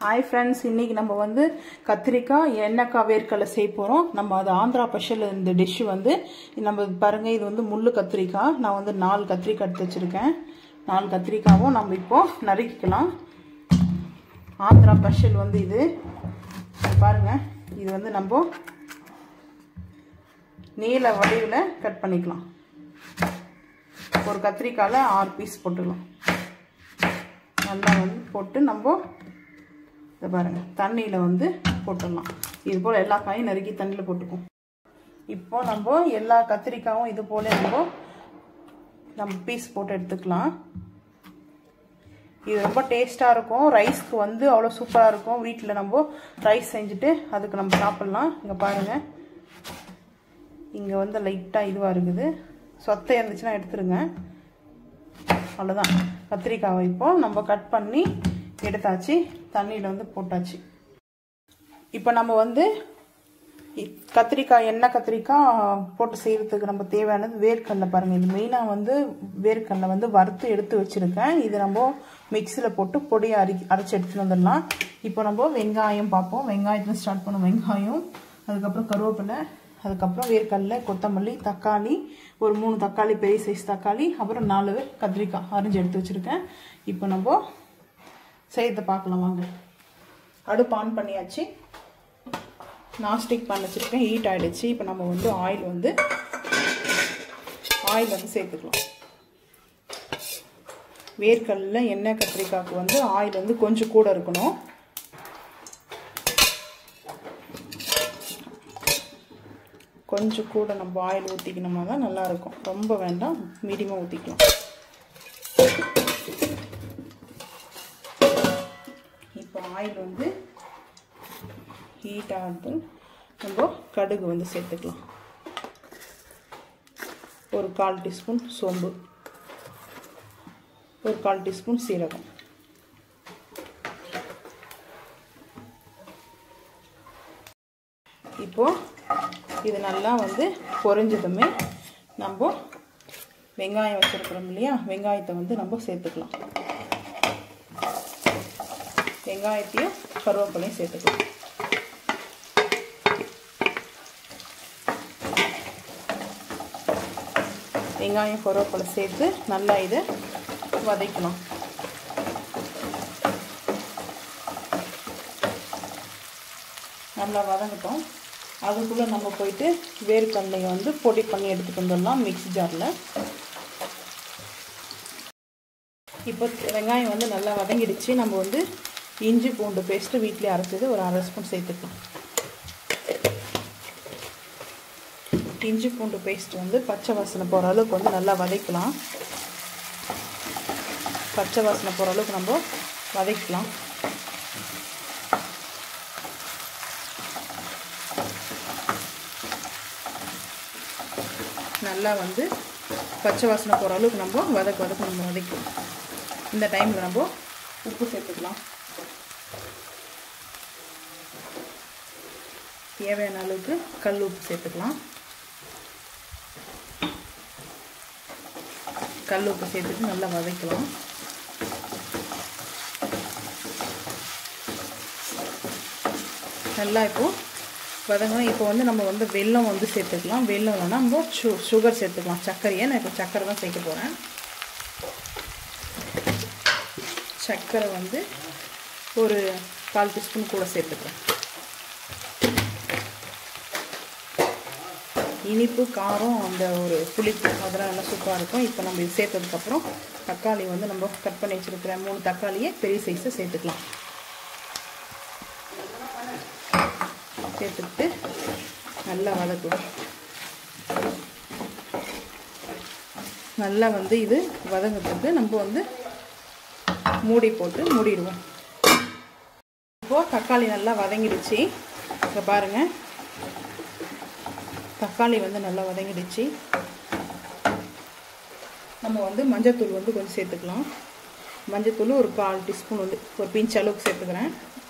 hi friends இன்னைக்கு நம்ம வந்து கத்திரிக்காய் எண்ணெய்க்காய் வேர்க்கடலை செய்ய போகிறோம் நம்ம அது ஆந்திரா ஸ்பெஷல் இந்த டிஷ் வந்து நம்ம பாருங்க இது வந்து முள்ளு கத்திரிக்காய் நான் வந்து நாலு கத்திரிக்காய் எடுத்து வச்சுருக்கேன் நாலு கத்திரிக்காவும் நம்ம இப்போ நறுக்கிக்கலாம் ஆந்திரா ஸ்பெஷல் வந்து இது பாருங்க இது வந்து நம்ம நீல வடிவில் கட் பண்ணிக்கலாம் ஒரு கத்திரிக்காயில் ஆறு பீஸ் போட்டுக்கலாம் நல்லா வந்து போட்டு நம்ம இதை பாருங்கள் தண்ணியில் வந்து போட்டுடலாம் இது போல் எல்லா காயும் நறுக்கி தண்ணியில் போட்டுக்கும் இப்போ நம்ம எல்லா கத்திரிக்காயும் இது போல் நம்ம நம்ம பீஸ் போட்டு எடுத்துக்கலாம் இது ரொம்ப டேஸ்ட்டாக இருக்கும் ரைஸ்க்கு வந்து அவ்வளோ சூப்பராக இருக்கும் வீட்டில் நம்ம ரைஸ் செஞ்சுட்டு அதுக்கு நம்ம சாப்பிட்லாம் இங்கே பாருங்கள் இங்கே வந்து லைட்டாக இதுவாக இருக்குது சொத்தை இருந்துச்சுன்னா எடுத்துருங்க அவ்வளோதான் கத்திரிக்காவை இப்போ நம்ம கட் பண்ணி எடுத்தாச்சு தண்ணியில் வந்து போட்டாச்சு இப்போ நம்ம வந்து கத்திரிக்காய் எண்ணெய் கத்திரிக்காய் போட்டு செய்கிறதுக்கு நம்ம தேவையானது வேர்க்கடலை பாருங்கள் இது மெயினாக வந்து வேர்க்கடலை வந்து வறுத்து எடுத்து வச்சுருக்கேன் இது நம்ம மிக்சியில் போட்டு பொடியை அரி அரைச்சி எடுத்துகிட்டு வந்துடலாம் இப்போ நம்ம வெங்காயம் பார்ப்போம் வெங்காயத்தில் ஸ்டார்ட் பண்ணும் வெங்காயம் அதுக்கப்புறம் கருவேப்பிலை அதுக்கப்புறம் வேர்க்கடலை கொத்தமல்லி தக்காளி ஒரு மூணு தக்காளி பெரிய சைஸ் தக்காளி அப்புறம் நாலு கத்திரிக்காய் அரிஞ்சு எடுத்து வச்சுருக்கேன் இப்போ நம்ம செய்யறதை பார்க்கலாம் வாங்க அடுப்பு ஆன் பண்ணியாச்சு நாஸ்டிக் பண்ண வச்சுருக்கேன் ஹீட் ஆகிடுச்சு இப்போ நம்ம வந்து ஆயில் வந்து ஆயில் வந்து சேர்த்துக்கலாம் வேர்க்கடல எண்ணெய் கத்திரிக்காய்க்கு வந்து ஆயில் வந்து கொஞ்சம் கூட இருக்கணும் கொஞ்சம் கூட நம்ம ஆயில் ஊற்றிக்கணுமா தான் நல்லாயிருக்கும் ரொம்ப வேண்டாம் மீடியமாக ஊற்றிக்கலாம் இப்போ ஆயில் வந்து ஹீட் ஆகுது நம்ம கடுகு வந்து சேர்த்துக்கலாம் ஒரு கால் டீஸ்பூன் சோம்பு ஒரு கால் டீஸ்பூன் சீரகம் இப்போ இது நல்லா வந்து பொரிஞ்சதுமே நம்ம வெங்காயம் வச்சுருக்குறோம் இல்லையா வெங்காயத்தை வந்து நம்ம சேர்த்துக்கலாம் வெங்காயத்தையும் கருவேப்பிலையும் சேர்த்துக்கலாம் வெங்காயம் கருவேப்பிலை சேர்த்து நல்லா இதை வதக்கலாம் நல்லா வதங்கட்டும் அதுக்குள்ளே நம்ம போயிட்டு வேர்க்கடலையை வந்து பொடி பண்ணி எடுத்துகிட்டு வந்துடலாம் மிக்ஸி ஜாரில் இப்போ வெங்காயம் வந்து நல்லா வதங்கிடுச்சு நம்ம வந்து இஞ்சி பூண்டு பேஸ்ட்டு வீட்டிலே அரைச்சது ஒரு அரை ஸ்பூன் சேர்த்துக்கலாம் இஞ்சி பூண்டு பேஸ்ட் வந்து பச்சை வாசனை போகிற அளவுக்கு வந்து நல்லா வதக்கலாம் பச்சை வாசனை போகிற அளவுக்கு நம்ம வதக்கலாம் நல்லா வந்து பச்சை வாசனை போகிற அளவுக்கு நம்ம வதக்கு வதக்கு நம்ம வதக்கலாம் இந்த டைமில் நம்ம உப்பு சேர்த்துக்கலாம் தேவையான அளவுக்கு கல் உப்பு சேர்த்துக்கலாம் கல் உப்பு சேர்த்துட்டு நல்லா வதக்கலாம் நல்லா இப்போது வதங்கணும் இப்போ வந்து நம்ம வந்து வெல்லம் வந்து சேர்த்துக்கலாம் வெல்லம் வேணால் நம்ம சு சுகர் சேர்த்துக்கலாம் சர்க்கரையை நான் இப்போ சர்க்கரை தான் சேர்க்க போகிறேன் சர்க்கரை வந்து ஒரு கால் டீஸ்பூன் கூட சேர்த்துக்கிறேன் இனிப்பு காரம் அந்த ஒரு புளிப்பு அதெல்லாம் நல்லா சூப்பராக இருக்கும் இப்போ நம்ம இது சேர்த்ததுக்கப்புறம் தக்காளி வந்து நம்ம கட் பண்ணி வச்சுருக்கிற மூணு தக்காளியை பெரிய சைஸை சேர்த்துக்கலாம் சேர்த்துக்கிட்டு நல்லா வதக்கலாம் நல்லா வந்து இது வதங்கிறதுக்கு நம்ம வந்து மூடி போட்டு மூடிடுவோம் இப்போது தக்காளி நல்லா வதங்கிடுச்சு இங்கே பாருங்கள் தக்காளி வந்து நல்லா வதங்கிடுச்சு நம்ம வந்து மஞ்சத்தூள் வந்து கொஞ்சம் சேர்த்துக்கலாம் மஞ்சத்தூள் ஒரு கால் டீஸ்பூன் வந்து ஒரு பிஞ்ச் அளவுக்கு சேர்த்துக்கிறேன்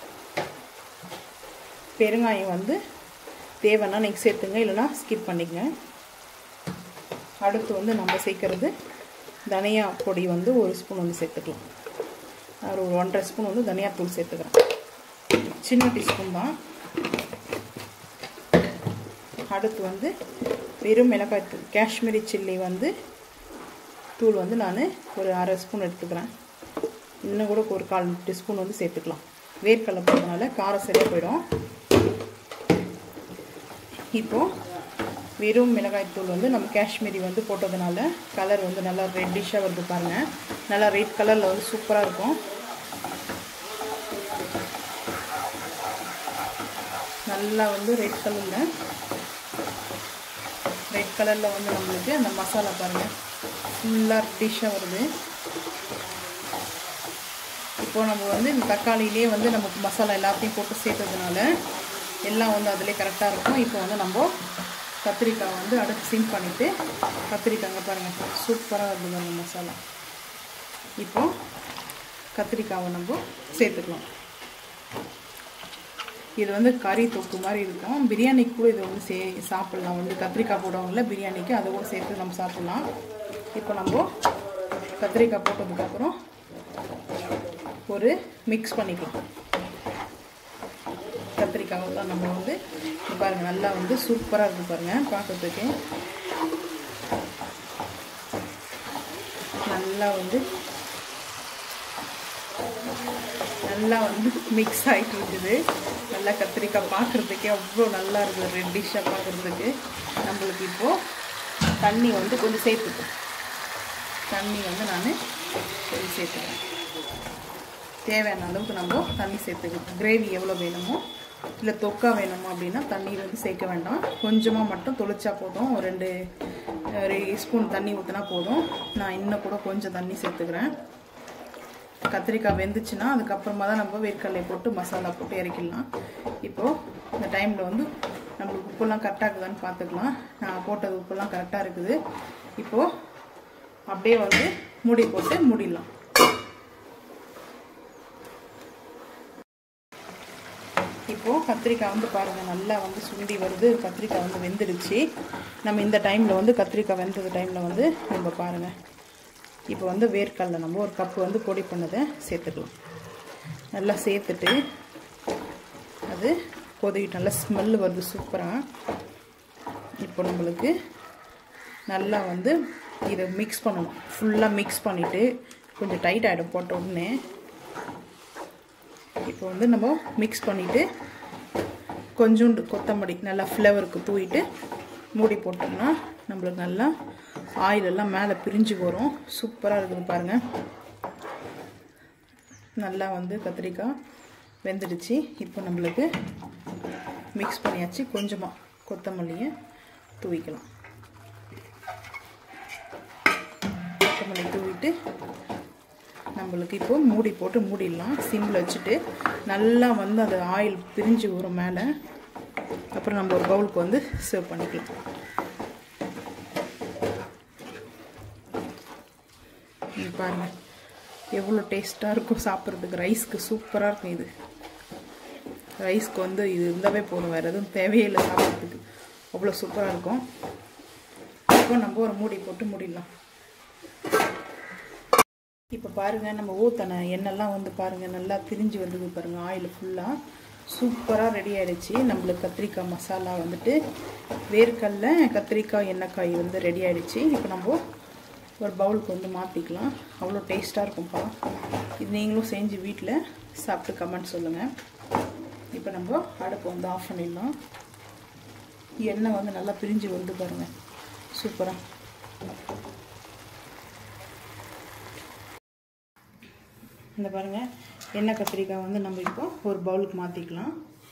பெருங்காயம் வந்து தேவைன்னா நீங்கள் சேர்த்துங்க இல்லைனா ஸ்கிப் பண்ணிக்கங்க அடுத்து வந்து நம்ம சேர்க்குறது தனியா பொடி வந்து ஒரு ஸ்பூன் வந்து சேர்த்துக்கலாம் ஒரு ஒன்றரை ஸ்பூன் வந்து தனியாத்தூள் சேர்த்துக்கிறேன் சின்ன டீஸ்பூன் தான் அடுத்து வந்து வெறும் மிளகாய் தூள் காஷ்மீரி சில்லி வந்து தூள் வந்து நான் ஒரு அரை ஸ்பூன் எடுத்துக்கிறேன் இன்னும் கூட ஒரு கால் டீஸ்பூன் வந்து சேர்த்துக்கலாம் வேர்க்கடலை போடுறதுனால காரம் சரியாக போயிடும் இப்போது வெறும் மிளகாய் தூள் வந்து நம்ம காஷ்மீரி வந்து போட்டதுனால கலர் வந்து நல்லா ரெட்டிஷாக வருது பாருங்கள் நல்லா ரெட் கலரில் வந்து சூப்பராக இருக்கும் நல்லா வந்து ரெட் கலரில் ரெட் கலரில் வந்து நம்மளுக்கு அந்த மசாலா பாருங்கள் ஃபுல்லாக ரெட்டிஷாக வருது இப்போது நம்ம வந்து இந்த தக்காளியிலே வந்து நமக்கு மசாலா எல்லாத்தையும் போட்டு சேர்த்ததுனால எல்லாம் வந்து அதிலே கரெக்டாக இருக்கும் இப்போ வந்து நம்ம கத்திரிக்காய் வந்து அடுத்து சிம் பண்ணிவிட்டு கத்திரிக்காய்ங்க பாருங்கள் சூப்பராக வருது பாருங்கள் மசாலா இப்போது கத்திரிக்காவை நம்ம சேர்த்துக்கலாம் இது வந்து கறி தொக்கு மாதிரி இருக்கும் பிரியாணிக்கு கூட இது வந்து சே சாப்பிட்லாம் வந்து கத்திரிக்காய் போடுவாங்கள்ல பிரியாணிக்கு அதை கூட சேர்த்து நம்ம சாப்பிட்லாம் இப்போ நம்ம கத்திரிக்காய் போட்டதுக்கப்புறம் ஒரு மிக்ஸ் பண்ணிக்கலாம் கத்திரிக்காயெல்லாம் நம்ம வந்து பாருங்கள் நல்லா வந்து சூப்பராக இருக்குது பாருங்கள் பார்க்கறதுக்கு நல்லா வந்து நல்லா வந்து மிக்ஸ் ஆகிட்டு இருக்குது நல்லா கத்திரிக்காய் பார்க்குறதுக்கே அவ்வளோ நல்லா இருக்குது ரெட்டிஷாக பார்க்குறதுக்கு நம்மளுக்கு இப்போது தண்ணி வந்து கொஞ்சம் சேர்த்துக்கும் தண்ணி வந்து நான் கொஞ்சம் சேர்த்துக்கிறேன் தேவையான அளவுக்கு நம்ம தண்ணி சேர்த்துக்கணும் கிரேவி எவ்வளோ வேணுமோ இல்லை தொக்கா வேணுமோ அப்படின்னா தண்ணி வந்து சேர்க்க வேண்டாம் கொஞ்சமாக மட்டும் தொளிச்சா போதும் ஒரு ரெண்டு ஒரு ஸ்பூன் தண்ணி ஊற்றினா போதும் நான் இன்னும் கூட கொஞ்சம் தண்ணி சேர்த்துக்கிறேன் கத்திரிக்காய் வெந்துச்சுன்னா அதுக்கப்புறமா தான் நம்ம வேர்க்கடலை போட்டு மசாலா போட்டு இறக்கிடலாம் இப்போது இந்த டைமில் வந்து நம்மளுக்கு உப்புலாம் கரெக்டாக இருக்குதான்னு பார்த்துக்கலாம் நான் போட்டது உப்புலாம் கரெக்டாக இருக்குது இப்போது அப்படியே வந்து மூடி போட்டு மூடிடலாம் இப்போது கத்திரிக்காய் வந்து பாருங்கள் நல்லா வந்து சுண்டி வருது கத்திரிக்காய் வந்து வெந்துடுச்சு நம்ம இந்த டைமில் வந்து கத்திரிக்காய் வெந்தது டைமில் வந்து நம்ம பாருங்கள் இப்போ வந்து வேர்க்கடலை நம்ம ஒரு கப்பு வந்து பொடி பண்ணதை சேர்த்துக்கலாம் நல்லா சேர்த்துட்டு அது கொதிக்கிட்டு நல்லா ஸ்மெல் வருது சூப்பராக இப்போ நம்மளுக்கு நல்லா வந்து இதை மிக்ஸ் பண்ணணும் ஃபுல்லாக மிக்ஸ் பண்ணிவிட்டு கொஞ்சம் டைட் ஆகிடும் போட்ட உடனே இப்போ வந்து நம்ம மிக்ஸ் பண்ணிவிட்டு கொஞ்சோண்டு கொத்தமல்லி நல்லா ஃப்ளேவருக்கு தூவிட்டு மூடி போட்டோம்னா நம்மளுக்கு நல்லா ஆயில் எல்லாம் மேலே பிரிஞ்சு வரும் சூப்பராக இருக்குது பாருங்கள் நல்லா வந்து கத்திரிக்காய் வெந்துடுச்சு இப்போ நம்மளுக்கு மிக்ஸ் பண்ணியாச்சு கொஞ்சமாக கொத்தமல்லியை தூவிக்கலாம் கொத்தமல்லி தூவிட்டு நம்மளுக்கு இப்போ மூடி போட்டு மூடிடலாம் சிம்மில் வச்சுட்டு நல்லா வந்து அந்த ஆயில் பிரிஞ்சு வரும் மேலே அப்புறம் நம்ம ஒரு பவுலுக்கு வந்து சர்வ் பண்ணிக்கலாம் இது பாருங்கள் எவ்வளோ டேஸ்ட்டாக இருக்கும் சாப்பிட்றதுக்கு ரைஸ்க்கு சூப்பராக இருக்கும் இது ரைஸ்க்கு வந்து இது இருந்தாவே போதும் வேறு எதுவும் தேவையே இல்லை சாப்பிட்றதுக்கு அவ்வளோ சூப்பராக இருக்கும் இப்போ நம்ம ஒரு மூடி போட்டு மூடிடலாம் இப்போ பாருங்கள் நம்ம ஊற்றின எண்ணெய்லாம் வந்து பாருங்கள் நல்லா பிரிஞ்சு வந்தது பாருங்கள் ஆயில் ஃபுல்லாக சூப்பராக ரெடி ஆகிடுச்சு நம்மளுக்கு கத்திரிக்காய் மசாலா வந்துட்டு வேர்க்கடல கத்திரிக்காய் எண்ணெய்க்காய் வந்து ரெடி ஆகிடுச்சு இப்போ நம்ம ஒரு பவுலுக்கு வந்து மாற்றிக்கலாம் அவ்வளோ டேஸ்ட்டாக இருக்கும்ப்பா இது நீங்களும் செஞ்சு வீட்டில் சாப்பிட்டு கமெண்ட் சொல்லுங்கள் இப்போ நம்ம அடுப்பை வந்து ஆஃப் பண்ணிடலாம் எண்ணெய் வந்து நல்லா பிரிஞ்சு வந்து பாருங்கள் சூப்பராக இந்த பாருங்கள் எண்ணெய் கத்திரிக்காய் வந்து நம்ம இப்போ ஒரு பவுலுக்கு மாற்றிக்கலாம்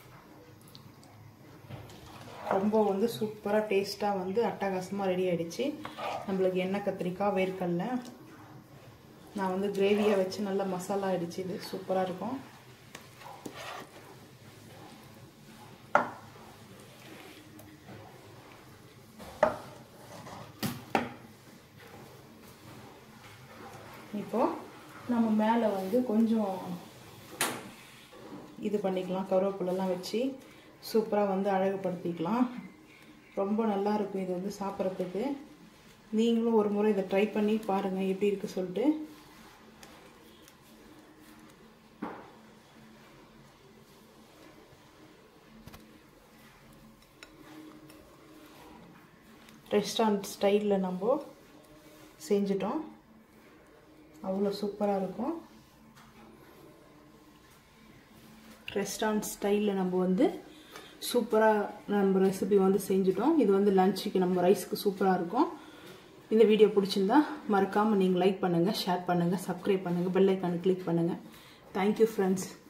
ரொம்ப வந்து சூப்பராக டேஸ்ட்டாக வந்து அட்டகாசமாக ரெடி ஆகிடுச்சு நம்மளுக்கு எண்ணெய் கத்திரிக்காய் வேர்க்கடல நான் வந்து கிரேவியை வச்சு நல்லா மசாலா ஆகிடுச்சு இது சூப்பராக இருக்கும் இப்போது நம்ம மேலே வந்து கொஞ்சம் இது பண்ணிக்கலாம் கருவேப்பிலெல்லாம் வச்சு சூப்பராக வந்து அழகுபடுத்திக்கலாம் ரொம்ப நல்லா இருக்கும் இது வந்து சாப்பிட்றதுக்கு நீங்களும் ஒரு முறை இதை ட்ரை பண்ணி பாருங்கள் எப்படி இருக்குது சொல்லிட்டு ரெஸ்டாரண்ட் ஸ்டைலில் நம்ம செஞ்சிட்டோம் அவ்வளோ சூப்பராக இருக்கும் ரெஸ்டாரண்ட் ஸ்டைலில் நம்ம வந்து சூப்பராக நம்ம ரெசிபி வந்து செஞ்சுட்டோம் இது வந்து லஞ்சுக்கு நம்ம ரைஸ்க்கு சூப்பராக இருக்கும் இந்த வீடியோ பிடிச்சிருந்தா மறக்காமல் நீங்கள் லைக் பண்ணுங்கள் ஷேர் பண்ணுங்கள் சப்ஸ்கிரைப் பண்ணுங்கள் பெல் ஐக்கானு கிளிக் பண்ணுங்கள் தேங்க்யூ ஃப்ரெண்ட்ஸ்